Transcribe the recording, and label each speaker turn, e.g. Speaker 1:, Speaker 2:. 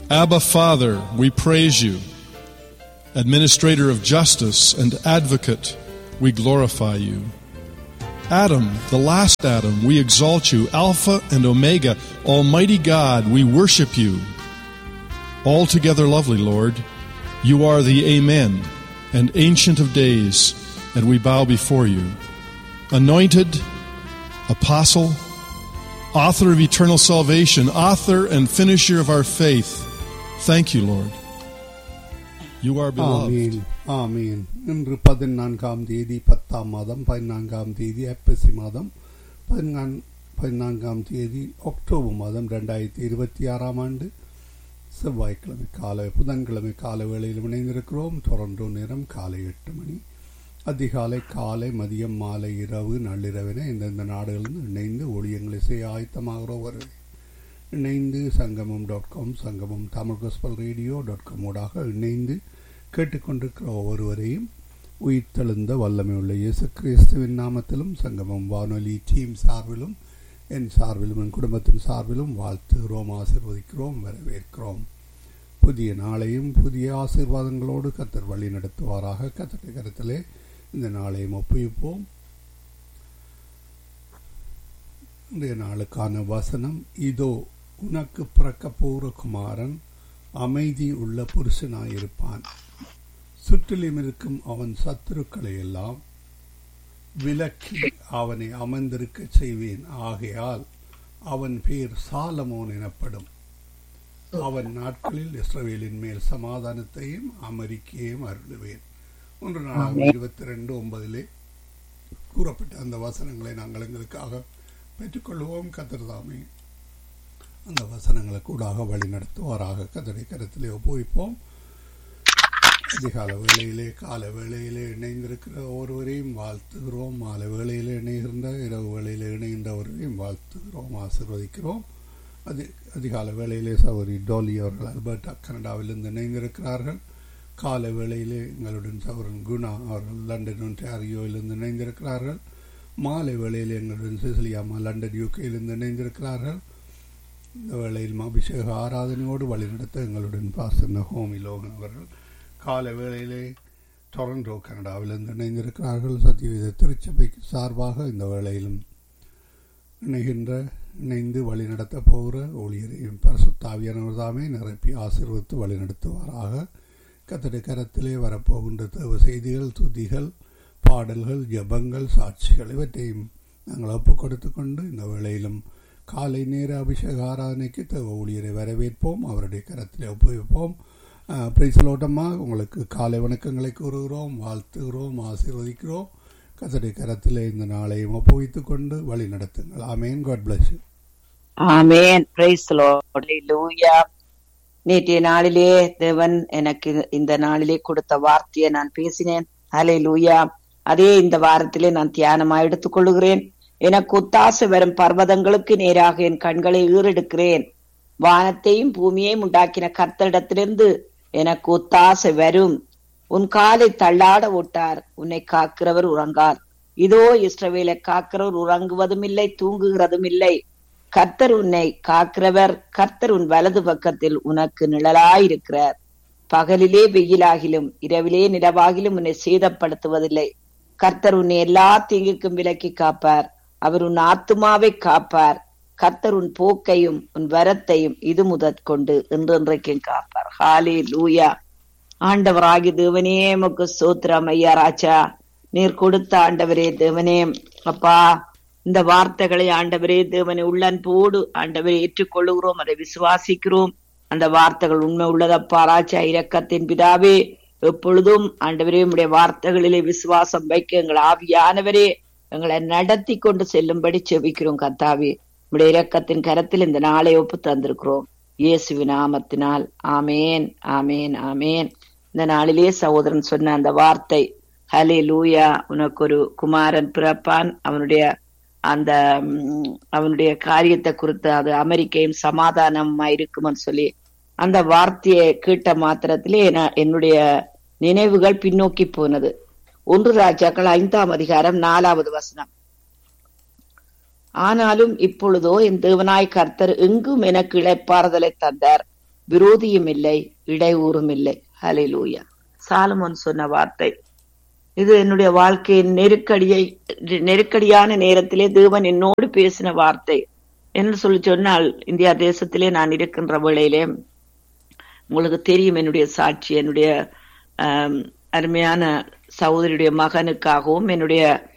Speaker 1: Abba, Father, we praise you. Administrator of justice and advocate, we glorify you. Adam, the last Adam, we exalt you. Alpha and Omega, Almighty God, we worship you. Altogether lovely, Lord, you are the Amen and Ancient of Days, and we bow before you. Anointed, Apostle, Author of eternal salvation, Author and Finisher of our faith, thank you, Lord. You are beloved.
Speaker 2: ஆமீன் ஆமீன் இன்று பதினான்காம் தேதி பத்தாம் மாதம் பதினான்காம் தேதி ஐப்பசி மாதம் பதினான் பதினான்காம் தேதி அக்டோபர் மாதம் ரெண்டாயிரத்தி இருபத்தி ஆறாம் ஆண்டு செவ்வாய்க்கிழமை காலை புதன்கிழமை காலை வேளையில் இணைந்திருக்கிறோம் டொரண்டோ நேரம் காலை எட்டு மணி அதிகாலை காலை மதியம் மாலை இரவு நள்ளிரவின இந்தந்த நாடுகளிலிருந்து இணைந்து ஊழியங்களை செய்ய ஆயத்தமாகிறோம் இணைந்து சங்கமம் dot com Sangamam Tamil gospel radio dot com ஊடாக இணைந்து கேட்டுக்கொண்டிருக்கிற ஒவ்வொருவரையும் உயிர்த்தெழுந்த வல்லமை உள்ள இயேசு கிறிஸ்துவின் நாமத்திலும் சங்கமம் வானொலி டீம் சார்பிலும் என் சார்பிலும் என் குடும்பத்தின் சார்பிலும் வாழ்த்துகிறோம் ஆசிர்வதிக்கிறோம் வரவேற்கிறோம் புதிய நாளையும் புதிய ஆசீர்வாதங்களோடு கத்தர் வழி நடத்துவாராக கத்தட்டை கருத்திலே இந்த நாளையும் ஒப்புவிப்போம் இன்றைய நாளுக்கான வசனம் இதோ உனக்கு பிறக்க போகிற குமாரன் அமைதி உள்ள புருஷனாயிருப்பான் சுற்றிலும் இருக்கும் அவன் சத்துருக்களை எல்லாம் விலக்கி அவனை அமர்ந்திருக்க செய்வேன் ஆகையால் அவன் பேர் சாலமோன் எனப்படும் அவன் நாட்களில் இஸ்ரவேலின் மேல் சமாதானத்தையும் அமெரிக்கையும் அருளுவேன் ஒன்று நாளாக இருபத்தி ரெண்டு ஒன்பதிலே கூறப்பட்ட அந்த வசனங்களை நாங்கள் எங்களுக்காக பெற்றுக்கொள்வோம் கத்திரதாமே அந்த வசனங்களை கூடாக வழி நடத்துவாராக கத்தடை கருத்திலே ஒப்புவிப்போம் அதிகால வேளையிலே கால வேளையிலே இணைந்திருக்கிற ஒருவரையும் வாழ்த்துகிறோம் மாலை வேளையிலே இணைகின்ற இரவு வேளையிலே இணைகின்றவரையும் வாழ்த்துகிறோம் ஆசிர்வதிக்கிறோம் அதி அதிகால வேளையிலே சௌரி டோலி அவர்கள் அல்பர்டா கனடாவிலிருந்து இணைந்திருக்கிறார்கள் கால வேளையிலே எங்களுடன் சௌரன் குணா அவர்கள் லண்டன் ஒன்டாரியோவிலிருந்து இணைந்திருக்கிறார்கள் மாலை வேளையில் எங்களுடன் சிசிலியாமா லண்டன் யூகேயிலிருந்து இணைந்திருக்கிறார்கள் இந்த வேளையில் அபிஷேக ஆராதனையோடு வழிநடத்த எங்களுடன் பாசன ஹோமி லோகன் அவர்கள் காலை வேளையிலே டொரண்டோ கனடாவிலிருந்து இணைந்திருக்கிறார்கள் சத்தியவித திருச்சபைக்கு சார்பாக இந்த வேளையிலும் இணைகின்ற இணைந்து வழிநடத்த போகிற ஊழியரையும் பரசுத்தாவியானவர் தாமே நிரப்பி ஆசீர்வத்து வழிநடத்துவாராக கத்தடை கரத்திலே வரப்போகின்ற தேவ செய்திகள் துதிகள் பாடல்கள் ஜபங்கள் சாட்சிகள் இவற்றையும் நாங்கள் ஒப்பு கொடுத்து கொண்டு இந்த வேளையிலும் காலை நேர அபிஷேக ஆராதனைக்கு தேவ ஊழியரை வரவேற்போம் அவருடைய கரத்திலே ஒப்புவிப்போம் பிரைசலோட்டமா உங்களுக்கு காலை வணக்கங்களை கூறுகிறோம் வாழ்த்துகிறோம் ஆசீர்வதிக்கிறோம் கத்தடை கரத்திலே இந்த நாளையும் ஒப்புவித்துக் கொண்டு வழி நடத்துங்கள் amen God bless
Speaker 3: amen praise லூயா நேற்றைய நாளிலே தேவன் எனக்கு இந்த நாளிலே கொடுத்த வார்த்தையை நான் பேசினேன் ஹலே லூயா அதே இந்த வாரத்திலே நான் தியானமா எடுத்துக்கொள்கிறேன் எனக்கு ஒத்தாசை வரும் பர்வதங்களுக்கு நேராக என் கண்களை ஈரெடுக்கிறேன் வானத்தையும் பூமியையும் உண்டாக்கின கர்த்தரிடத்திலிருந்து எனக்கு ஒத்தாசை வரும் உன் காலை தள்ளாட விட்டார் உன்னை காக்கிறவர் உறங்கார் இதோ இஸ்ரவேலை காக்கிறவர் உறங்குவதும் இல்லை தூங்குகிறதும் இல்லை கர்த்தர் உன்னை காக்கிறவர் கர்த்தர் உன் வலது பக்கத்தில் உனக்கு நிழலாயிருக்கிறார் பகலிலே வெயிலாகிலும் இரவிலே நிலவாகிலும் உன்னை சேதப்படுத்துவதில்லை கர்த்தர் உன்னை எல்லா தீங்குக்கும் விலக்கி காப்பார் அவர் உன் ஆத்துமாவை காப்பார் கர்த்தர் உன் போக்கையும் உன் வரத்தையும் இது முதற்கொண்டு என்றென்றைக்கும் காப்பார் ஹாலே லூயா ஆண்டவராகி தேவனே முக்கு சோத்திரம் ஐயா ராஜா நீர் கொடுத்த ஆண்டவரே தேவனே அப்பா இந்த வார்த்தைகளை ஆண்டவரே தேவனை உள்ளன்போடு ஆண்டவரை ஏற்றுக்கொள்ளுகிறோம் அதை விசுவாசிக்கிறோம் அந்த வார்த்தைகள் உண்மை உள்ளதப்பா ராஜா இரக்கத்தின் பிதாவே எப்பொழுதும் ஆண்டவரே உடைய வார்த்தைகளிலே விசுவாசம் வைக்க எங்கள் ஆவியானவரே எங்களை நடத்தி கொண்டு செல்லும்படி செபிக்கிறோம் கத்தாவே உடைய இரக்கத்தின் கரத்தில் இந்த நாளை ஒப்பு தந்திருக்கிறோம் இயேசுவி நாமத்தினால் ஆமேன் ஆமேன் ஆமேன் இந்த நாளிலே சகோதரன் சொன்ன அந்த வார்த்தை ஹலே லூயா உனக்கு ஒரு குமாரன் பிறப்பான் அவனுடைய அந்த அவனுடைய காரியத்தை குறித்து அது அமெரிக்கையும் சமாதானமா இருக்கும்னு சொல்லி அந்த வார்த்தையை கேட்ட மாத்திரத்திலே என்னுடைய நினைவுகள் பின்னோக்கி போனது ஒன்று ராஜாக்கள் ஐந்தாம் அதிகாரம் நாலாவது வசனம் ஆனாலும் இப்பொழுதோ என் தேவனாய் கர்த்தர் எங்கும் எனக்கு இழைப்பாறுதலை தந்தார் விரோதியும் இல்லை இடையூறும் இல்லை ஹalleluya சாலமோன் சொன்ன வார்த்தை இது என்னுடைய வாழ்க்கையின் நெருக்கடியை நெருக்கடியான நேரத்திலே தேவன் என்னோடு பேசின வார்த்தை என்று சொல்லி சொன்னால் இந்தியா தேசத்திலே நான் இருக்கின்ற வேளையிலே உங்களுக்கு தெரியும் என்னுடைய சாட்சி என்னுடைய ஆம், அருமையான சகோதரியுடைய மகனுக்காகவும் என்னுடைய